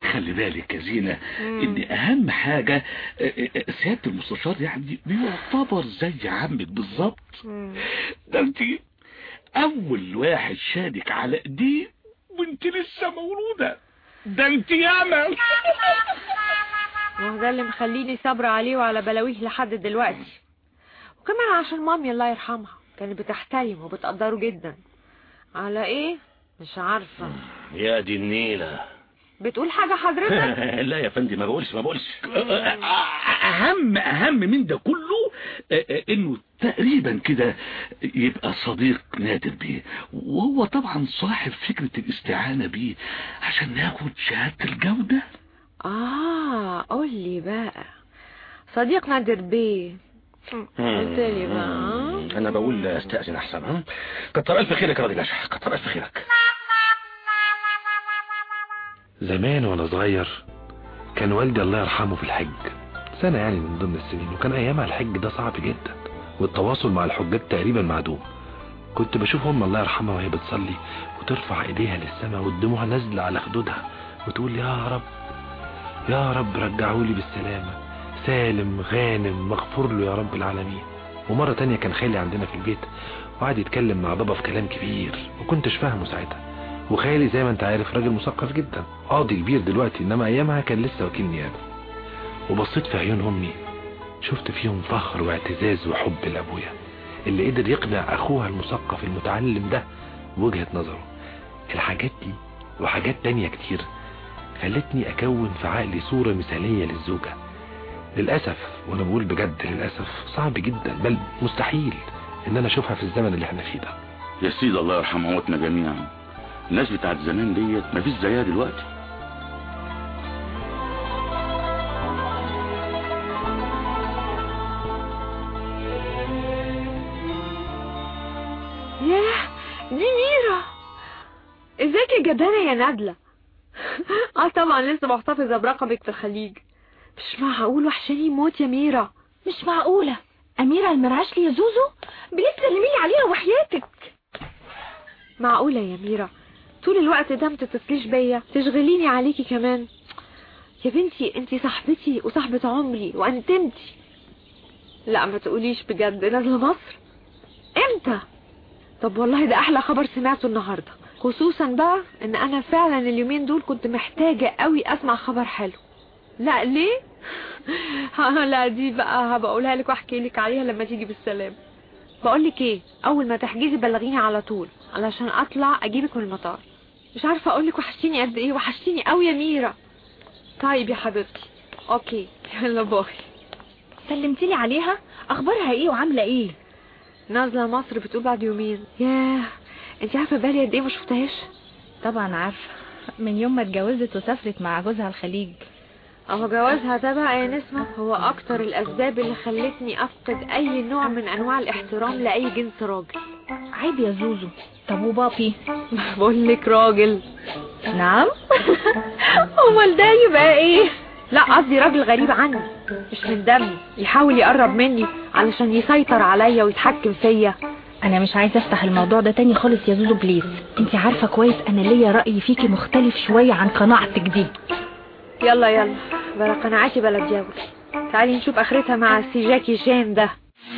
خلي بالك يا زينة ان اهم حاجة سيادة المستشار يعني بيعتبر زي عمك بالظبط ده انت اول واحد شادك على ايديه وانت لسه مولودة ده انت ياما ما هو ده اللي مخليني صابرة عليه وعلى بلاويه لحد دلوقتي وكمان عشان مامي الله يرحمها كانت بتحترمه وبتقدره جدا على ايه مش عارفة يا دي النيلة بتقول حاجة حضرتك لا يا فندم ما بقولش ما بقولش اهم اهم من ده كله انه تقريبا كده يبقى صديق نادر بيه وهو طبعا صاحب فكرة الاستعانة بيه عشان ناخد شهادة الجودة اه قول لي بقى صديق نادر بيه قلت لي بقى انا بقول استأذن احسن ها كتر الف خيرك يا راجل نشح كتر الف خيرك زمان وانا صغير كان والدي الله يرحمه في الحج سنة يعني من ضمن السنين وكان ايامها الحج ده صعب جدا والتواصل مع الحجاج تقريبا معدوم كنت بشوف ام الله يرحمها وهي بتصلي وترفع ايديها للسماء والدموع نازله على خدودها وتقول يا رب يا رب رجعولي بالسلامة سالم غانم مغفور له يا رب العالمين ومرة تانية كان خالي عندنا في البيت وقعد يتكلم مع بابا في كلام كبير وكنتش فاهمه ساعتها وخالي زي ما انت عارف راجل مثقف جدا قاضي كبير دلوقتي انما ايامها كان لسه وكيل نيابه وبصيت في عيون امي شفت فيهم فخر واعتزاز وحب لابويا اللي قدر يقنع اخوها المثقف المتعلم ده بوجهة نظره الحاجات دي وحاجات تانية كتير خلتني اكون في عقلي صورة مثالية للزوجة للأسف وانا بقول بجد للأسف صعب جدا بل مستحيل ان انا اشوفها في الزمن اللي احنا فيه ده يا سيدي الله يرحم موتنا جميعا الناس بتاعت زمان ديت مفيش زيها دلوقتي ياه دي ميرا ازيك يا جدانة يا نادلة اه طبعا لسه محتفظة برقمك في الخليج مش معقول وحشاني موت يا ميرا مش معقولة أميرة المرعشلي يا زوزو بيسلميلي عليها وحياتك معقولة يا ميرا طول الوقت ده متتصليش بيا تشغليني عليكي كمان يا بنتي انتي صاحبتي وصاحبة عمري وانتمتي لا ما تقوليش بجد نازلة مصر امتى طب والله ده احلى خبر سمعته النهاردة خصوصا بقى ان انا فعلا اليومين دول كنت محتاجة قوي اسمع خبر حلو لا ليه لا دي بقى هبقى اقولها لك واحكي لك عليها لما تيجي بالسلام بقول لك ايه اول ما تحجزي بلغيني على طول علشان اطلع اجيبك من المطار مش عارفه اقول لك وحشتيني قد ايه وحشتيني قوي يا ميرا طيب يا حبيبتي اوكي يلا باي سلمتي لي عليها اخبارها ايه وعامله ايه نازله مصر بتقول بعد يومين ياه انت عارفه بالي قد ايه ما شفتهاش طبعا عارفه من يوم ما اتجوزت وسافرت مع جوزها الخليج اهو جوازها ده بقى يا نسمة هو اكتر الاسباب اللي خلتني افقد اي نوع من انواع الاحترام لاي جنس راجل عيب يا زوزو طب وبابي بقول لك راجل نعم امال ده يبقى ايه لا قصدي راجل غريب عني مش من دمي يحاول يقرب مني علشان يسيطر عليا ويتحكم فيا انا مش عايزه افتح الموضوع ده تاني خالص يا زوزو بليز انت عارفه كويس انا ليا راي فيكي مختلف شويه عن قناعتك دي يلا يلا بلا قناعاتي بلا تجاوز تعالي نشوف اخرتها مع سي جاكي جان ده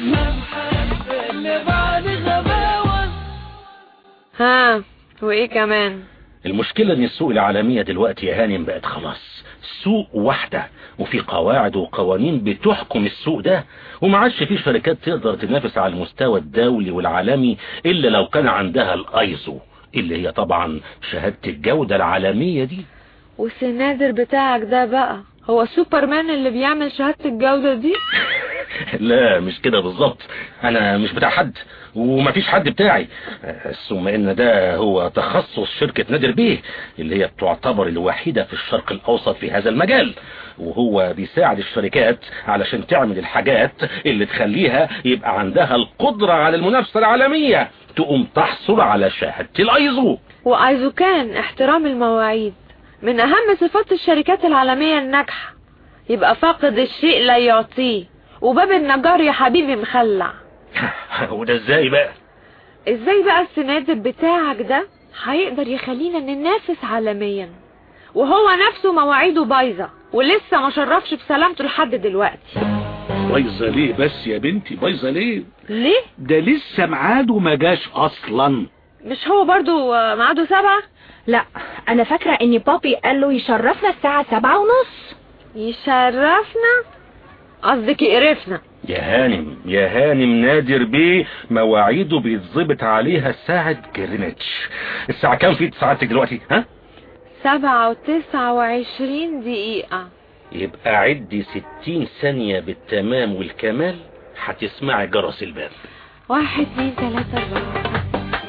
ها وايه كمان المشكلة ان السوق العالمية دلوقتي يا هانم بقت خلاص سوق واحدة وفي قواعد وقوانين بتحكم السوق ده وما عادش في شركات تقدر تنافس على المستوى الدولي والعالمي الا لو كان عندها الايزو اللي هي طبعا شهادة الجودة العالمية دي والسنادر بتاعك ده بقى هو سوبرمان اللي بيعمل شهادة الجودة دي لا مش كده بالظبط انا مش بتاع حد ومفيش حد بتاعي ثم ان ده هو تخصص شركة نادر بيه اللي هي تعتبر الوحيدة في الشرق الاوسط في هذا المجال وهو بيساعد الشركات علشان تعمل الحاجات اللي تخليها يبقى عندها القدرة على المنافسة العالمية تقوم تحصل على شهادة الايزو وايزو كان احترام المواعيد من اهم صفات الشركات العالمية الناجحة يبقى فاقد الشيء لا يعطيه وباب النجار يا حبيبي مخلع وده ازاي بقى ازاي بقى السنادر بتاعك ده هيقدر يخلينا ننافس عالميا وهو نفسه مواعيده بايظة ولسه ما شرفش بسلامته لحد دلوقتي بايظه ليه بس يا بنتي بايظه ليه ليه ده لسه ميعاده ما جاش اصلا مش هو برضو آه، ميعاده سبعة لا انا فاكرة ان بابي قال له يشرفنا الساعة سبعة ونص يشرفنا قصدك يقرفنا يا هانم يا هانم نادر بيه مواعيده بيتظبط عليها ساعة جرينتش الساعة كام في ساعتك دلوقتي ها سبعة وتسعة وعشرين دقيقة يبقى عدي ستين ثانية بالتمام والكمال هتسمعي جرس الباب واحد اتنين تلاتة أربعة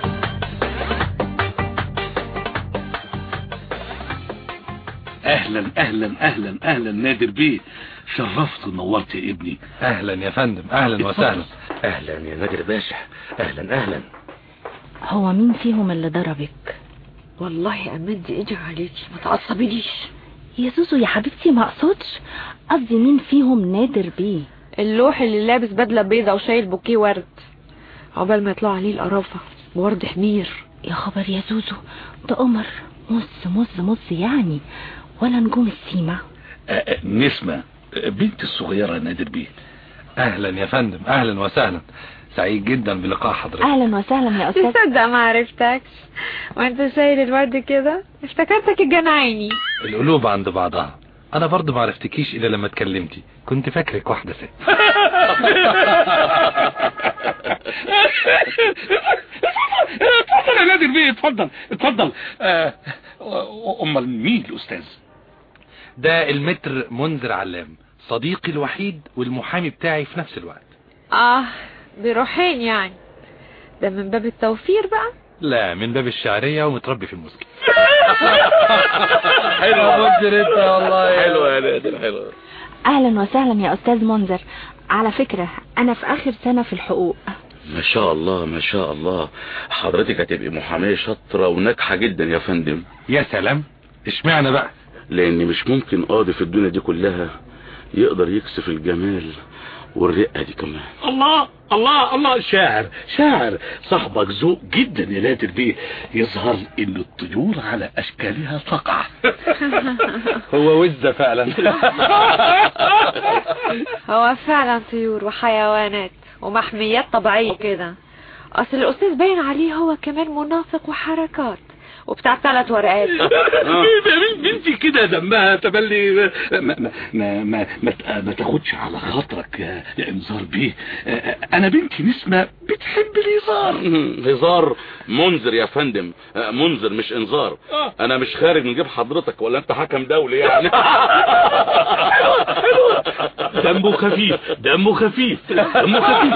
اهلا اهلا اهلا اهلا نادر بيه شرفت ونورت يا ابني اهلا يا فندم اهلا وسهلا اهلا يا نادر باشا اهلا اهلا هو مين فيهم اللي ضربك والله أمد إيدي عليكي ما تعصبينيش يا زوزو يا حبيبتي ما اقصدش قصدي مين فيهم نادر بيه اللوح اللي لابس بدلة بيضة وشايل بوكيه ورد عقبال ما يطلع عليه القرافة بورد حمير يا خبر يا زوزو ده قمر مص مص مص يعني ولا نجوم السيما آه، آه، نسمة آه، بنتي الصغيرة نادر بيه اهلا يا فندم اهلا وسهلا سعيد جدا بلقاء حضرتك اهلا وسهلا يا استاذ تصدق ما عرفتكش وانت شايل الورد كده افتكرتك الجنايني القلوب عند بعضها انا برضو ما عرفتكيش الا لما اتكلمتي كنت فاكرك واحدة ست اتفضل يا نادر بيه اتفضل اتفضل آه، امال مين الاستاذ ده المتر منذر علام صديقي الوحيد والمحامي بتاعي في نفس الوقت اه بروحين يعني ده من باب التوفير بقى لا من باب الشعرية ومتربي في المسجد حلو منذر انت والله حلو يا نادر حلو اهلا وسهلا يا استاذ منذر على فكرة انا في اخر سنة في الحقوق ما شاء الله ما شاء الله حضرتك هتبقي محامية شاطرة وناجحة جدا يا فندم يا سلام اشمعنى بقى لان مش ممكن قاضي في الدنيا دي كلها يقدر يكسف الجمال والرقة دي كمان الله الله الله شاعر شاعر صاحبك ذوق جدا يا نادر بيه يظهر ان الطيور على اشكالها تقع هو وزة فعلا هو فعلا طيور وحيوانات ومحميات طبيعية كده اصل الاستاذ باين عليه هو كمان منافق وحركات وبتاع ثلاث ورقات بنتي كده دمها تبلي ما ما ما ما, ما, ت- ما تاخدش على خاطرك يا, يا انذار بيه انا بنتي نسمة بتحب الهزار هزار منذر يا فندم آه، منذر مش انذار آه. انا مش خارج نجيب حضرتك ولا انت حكم دولي يعني دمه خفيف دمه خفيف دمه خفيف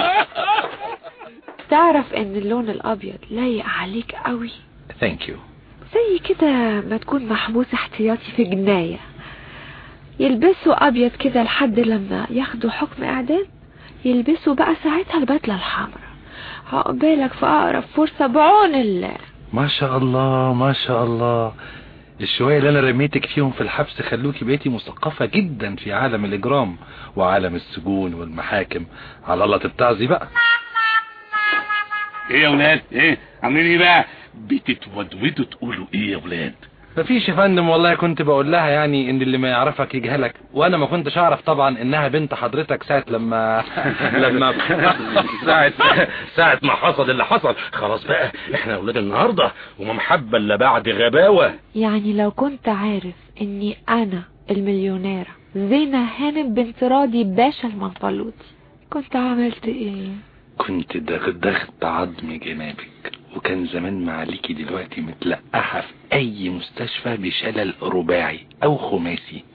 تعرف ان اللون الابيض لايق عليك قوي ثانك يو زي كده ما تكون محبوس احتياطي في جناية يلبسوا ابيض كده لحد لما ياخدوا حكم اعدام يلبسوا بقى ساعتها البدلة الحمراء عقبالك في اقرب فرصة بعون الله ما شاء الله ما شاء الله الشوية اللي انا رميتك فيهم في الحبس خلوكي بقيتي مثقفة جدا في عالم الاجرام وعالم السجون والمحاكم على الله تتعزي بقى ايه يا ولاد ايه عاملين ايه بقى بتتودودوا تقولوا ايه يا ولاد مفيش يا فندم والله كنت بقول لها يعني ان اللي ما يعرفك يجهلك وانا ما كنتش اعرف طبعا انها بنت حضرتك ساعة لما لما ساعة ساعة ما حصل اللي حصل خلاص بقى احنا اولاد النهاردة وما محبة الا بعد غباوة يعني لو كنت عارف اني انا المليونيرة زينة هانم بنت راضي باشا المنفلوطي كنت عملت ايه كنت ضغط عظم جنابك وكان زمان معاليكي دلوقتي متلقحة في اي مستشفى بشلل رباعي او خماسي